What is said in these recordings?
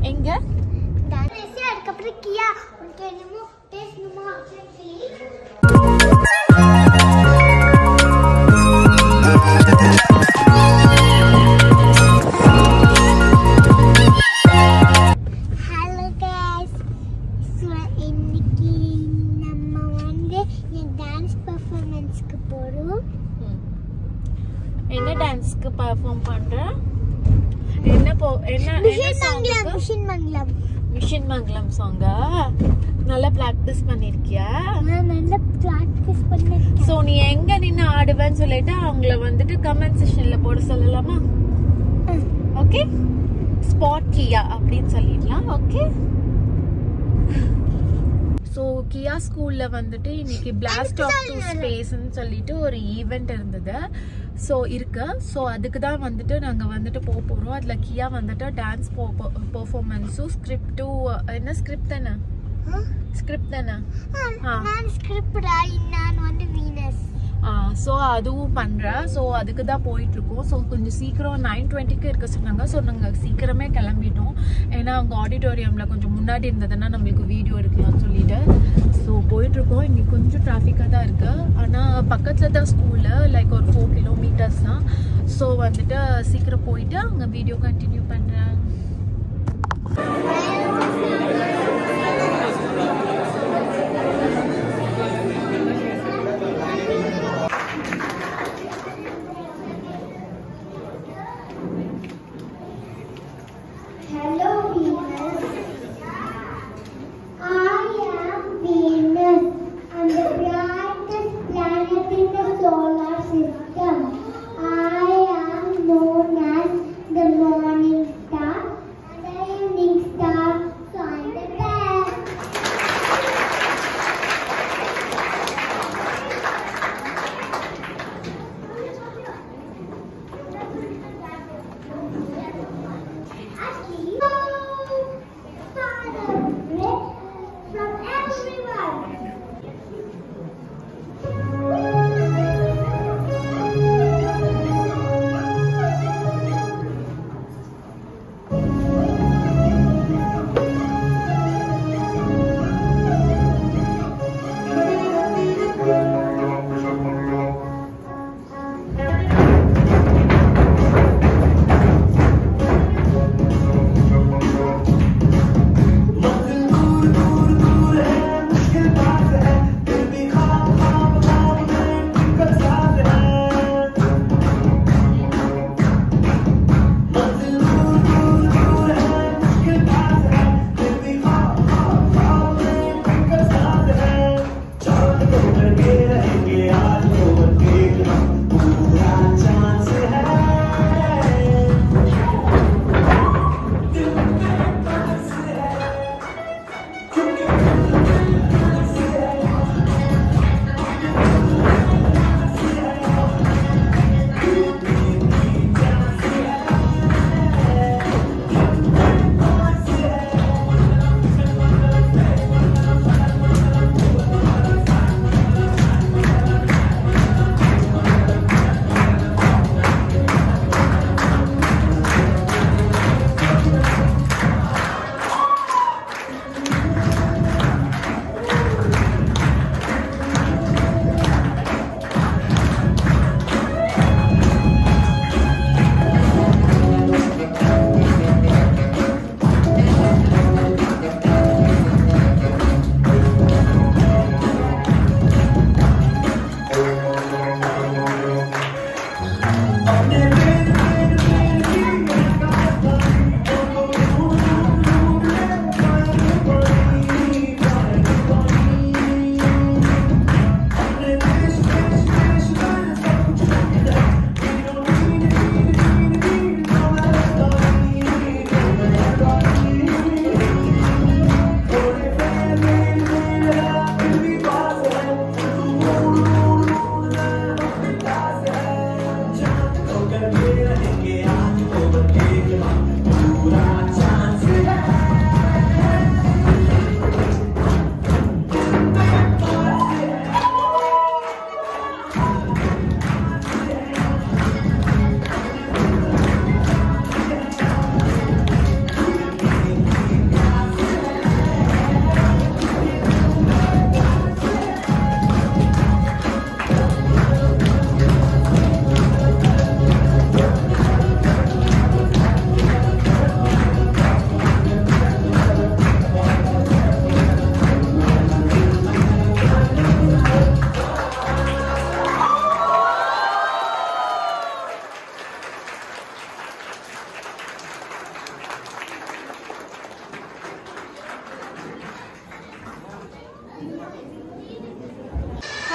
எங்க டான்ஸ் அதுக்கப்புறம் கியா உனக்கு என்னமோ பேசணுமா சொல்லி ஹலோ guys ஸோ இன்னைக்கு நம்ம வந்து என் டான்ஸ் பர்ஃபார்மன்ஸ்க்கு போகிறோம் என்ன டான்ஸ்க்கு பெர்ஃபார்ம் பண்ற என்ன போ என்ன என்ன மிஷின் மங்கலம் சாங்க்கு மிஷின் மங்கலம் மிஷின் மங்கலம் சாங்கா நல்லா ப்ராக்டிஸ் பண்ணிருக்கியா நான் நல்லா ப்ராக்டிஸ் பண்ணிருக்கேன் சோ நீ எங்க நின்னு ஆடுவேன்னு சொல்லிட்டு அவங்கள வந்துட்டு கமெண்ட் செக்ஷன்ல போட சொல்லலாமா ஓகே ஸ்பாட் கியா அப்படின்னு சொல்லிடலாம் ஓகே ஸோ கியா ஸ்கூல்ல வந்துட்டு இன்னைக்கு பிளாஸ்ட் ஆஃப் டு ஸ்பேஸ்ன்னு சொல்லிட்டு ஒரு ஈவெண்ட் இருந்தது ஸோ இருக்கு ஸோ அதுக்கு தான் வந்துட்டு நாங்கள் வந்துட்டு போக போகிறோம் அதில் கியா வந்துட்டு டான்ஸ் பர்ஃபார்மன்ஸும் ஸ்கிரிப்டும் என்ன ஸ்கிரிப்ட் தானே ஸ்கிரிப்ட் தானே ஆ. நான் ஸ்கிரிப்ட் நான் வந்து வீனஸ் ஸோ அதுவும் பண்ணுறேன் ஸோ அதுக்கு தான் போயிட்டுருக்கோம் ஸோ கொஞ்சம் சீக்கிரம் நைன் டுவெண்ட்டிக்கு இருக்க சொன்னாங்க ஸோ நாங்கள் சீக்கிரமே கிளம்பிட்டோம் ஏன்னா அங்கே ஆடிட்டோரியமில் கொஞ்சம் முன்னாடி இருந்ததுன்னா நம்மளுக்கு வீடியோ எடுக்கலாம்னு சொல்லிட்டு ஸோ போயிட்டுருக்கோம் இங்கே கொஞ்சம் டிராஃபிக்காக தான் இருக்குது ஆனால் பக்கத்தில் தான் ஸ்கூலு லைக் ஒரு ஃபோர் கிலோமீட்டர்ஸ் தான் ஸோ வந்துட்டு சீக்கிரம் போயிட்டு அங்கே வீடியோ கண்டினியூ பண்ணுறேன் Hello, Venus. I am Venus. I'm the brightest planet in the solar system. I am known as the morning star and the evening star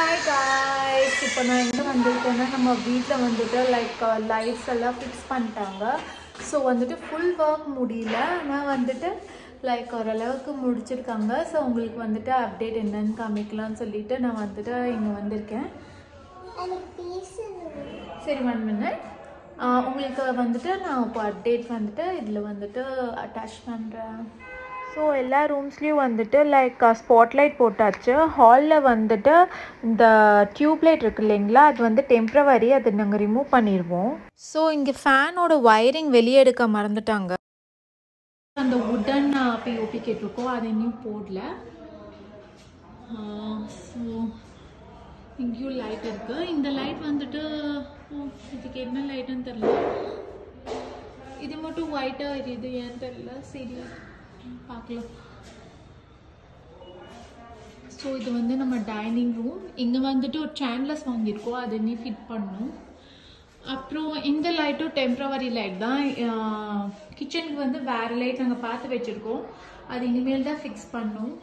hi guys இப்போ நான் எங்கே வந்திருக்கேன்னா நம்ம வீட்டில் வந்துட்டு லைக் லைட்ஸ் எல்லாம் ஃபிக்ஸ் பண்ணிட்டாங்க ஸோ வந்துட்டு ஃபுல் ஒர்க் முடியல ஆனால் வந்துட்டு லைக் ஓரளவுக்கு முடிச்சிருக்காங்க ஸோ உங்களுக்கு வந்துட்டு அப்டேட் என்னன்னு காமிக்கலாம்னு சொல்லிட்டு நான் வந்துட்டு இங்கே வந்திருக்கேன் எனக்கு பேசணும் சரி ஒன் மினிட் உங்களுக்கு வந்துட்டு நான் இப்போ அப்டேட் வந்துட்டு இதில் வந்துட்டு அட்டாச் பண்ணுறேன் ஸோ எல்லா ரூம்ஸ்லேயும் வந்துட்டு லைக் ஸ்பாட்லைட் போட்டாச்சு ஹாலில் வந்துட்டு இந்த டியூப்லைட் இருக்கு இல்லைங்களா அது வந்து டெம்ப்ரவரி அதை நாங்கள் ரிமூவ் பண்ணிடுவோம் ஸோ இங்கே ஃபேனோட ஒயரிங் வெளியே எடுக்க மறந்துட்டாங்க அந்த உடன் பிஓபி கேட்டிருக்கோம் அது இன்னும் போடல ஸோ இங்கேயும் லைட் இருக்கு இந்த லைட் வந்துட்டு ஓ, இதுக்கு என்ன லைட்டுன்னு தெரியல இது மட்டும் ஒயிட்டாக எரியுது ஏன்னு தெரியல சரி பார்க்கலாம் ஸோ இது வந்து நம்ம டைனிங் ரூம் இங்கே வந்துட்டு ஒரு சேன்லஸ் வாங்கியிருக்கோம் அதை நீ ஃபிட் பண்ணணும் அப்புறம் இந்த லைட்டும் டெம்ப்ரவரி லைட் தான் கிச்சனுக்கு வந்து வேறு லைட் நாங்கள் பார்த்து வச்சுருக்கோம் அது இனிமேல் தான் ஃபிக்ஸ் பண்ணணும்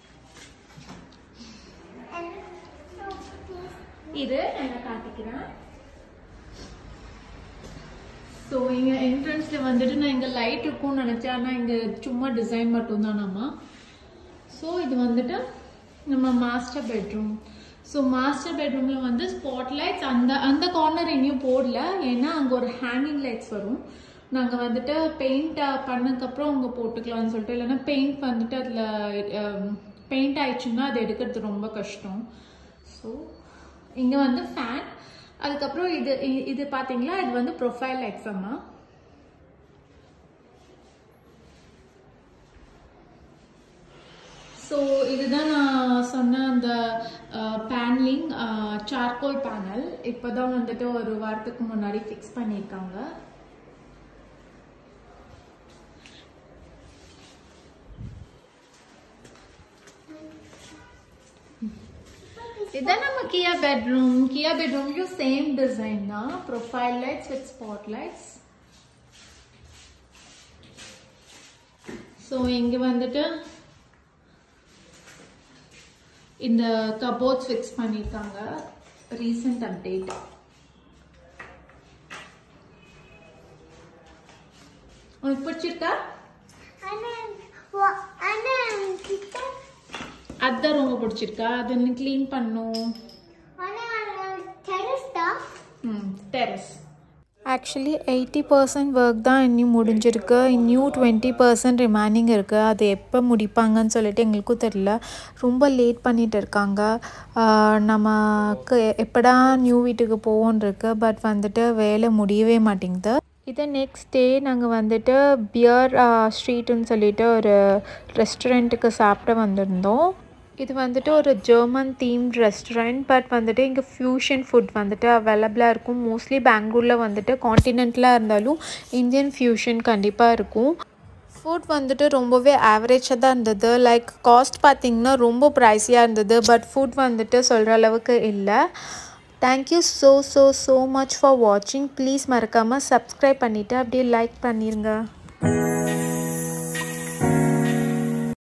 இது நான் காட்டிக்கிறேன் ஸோ இங்கே என்ட்ரன்ஸில் வந்துட்டு நான் இங்கே லைட் இருக்கும்னு நினச்சேன் ஆனால் இங்கே சும்மா டிசைன் மட்டும்தான் நம்ம ஸோ இது வந்துட்டு நம்ம மாஸ்டர் பெட்ரூம் ஸோ மாஸ்டர் பெட்ரூமில் வந்து ஸ்பாட் லைட்ஸ் அந்த அந்த கார்னர் எங்கேயும் போடல ஏன்னா அங்கே ஒரு ஹேங்கிங் லைட்ஸ் வரும் நாங்கள் வந்துட்டு பெயிண்ட் பண்ணதுக்கப்புறம் அங்கே போட்டுக்கலாம்னு சொல்லிட்டு இல்லைன்னா பெயிண்ட் வந்துட்டு அதில் பெயிண்ட் ஆயிடுச்சுன்னா அது எடுக்கிறது ரொம்ப கஷ்டம் ஸோ இங்கே வந்து ஃபேன் அதுக்கப்புறம் இது இ- இது பார்த்தீங்களா இது வந்து ப்ரொஃபைல் லைட்ஸ் அம்மா ஸோ இதுதான் நான் சொன்ன அந்த பேனலிங் சார்கோல் பேனல் இப்போ தான் வந்துட்டு ஒரு வாரத்துக்கு முன்னாடி ஃபிக்ஸ் பண்ணியிருக்காங்க இதான் நம்ம கியா பெட்ரூம் கியா பெட்ரூம்லயும் சேம் டிசைன் தான் profile lights with spot lights so இங்கே வந்துட்டு இந்த கபோர்ட்ஸ் ஃபிக்ஸ் பண்ணியிருக்காங்க ரீசெண்ட் அப்டேட் உனக்கு பிடிச்சிருக்கா அதுதான் ரொம்ப பிடிச்சிருக்கா அது இன்னும் க்ளீன் பண்ணும் ம் terrace actually eighty percent work தான் இன்னும் முடிஞ்சிருக்கு இன்னும் டுவெண்ட்டி பர்சன்ட் ரிமைனிங் இருக்குது அது எப்போ முடிப்பாங்கன்னு சொல்லிட்டு எங்களுக்கும் தெரியல ரொம்ப லேட் பண்ணிட்டு இருக்காங்க ஆஹ் நமக்கு எப்படா நியூ வீட்டுக்கு போவோன்னு இருக்கு பட் வந்துட்டு வேலை முடியவே மாட்டேங்குது இதை நெக்ஸ்ட் டே நாங்கள் வந்துட்டு பியர் ஸ்ட்ரீட்டுன்னு சொல்லிட்டு ஒரு ரெஸ்டாரண்ட்டுக்கு சாப்பிட வந்திருந்தோம் இது வந்துட்டு ஒரு ஜெர்மன் தீம்ட் ரெஸ்டாரண்ட் பட் வந்துட்டு இங்கே ஃப்யூஷன் ஃபுட் வந்துட்டு அவைலபிளாக இருக்கும் மோஸ்ட்லி பெங்களூரில் வந்துட்டு காண்டினென்டலாக இருந்தாலும் இந்தியன் ஃப்யூஷன் கண்டிப்பாக இருக்கும் ஃபுட் வந்துட்டு ரொம்பவே ஆவரேஜாக தான் இருந்தது லைக் காஸ்ட் பார்த்திங்கன்னா ரொம்ப ப்ரைஸியாக இருந்தது பட் ஃபுட் வந்துட்டு சொல்கிற அளவுக்கு இல்லை thank you so so so much for வாட்சிங் ப்ளீஸ் மறக்காமல் சப்ஸ்கிரைப் பண்ணிவிட்டு அப்படியே லைக் பண்ணிடுங்க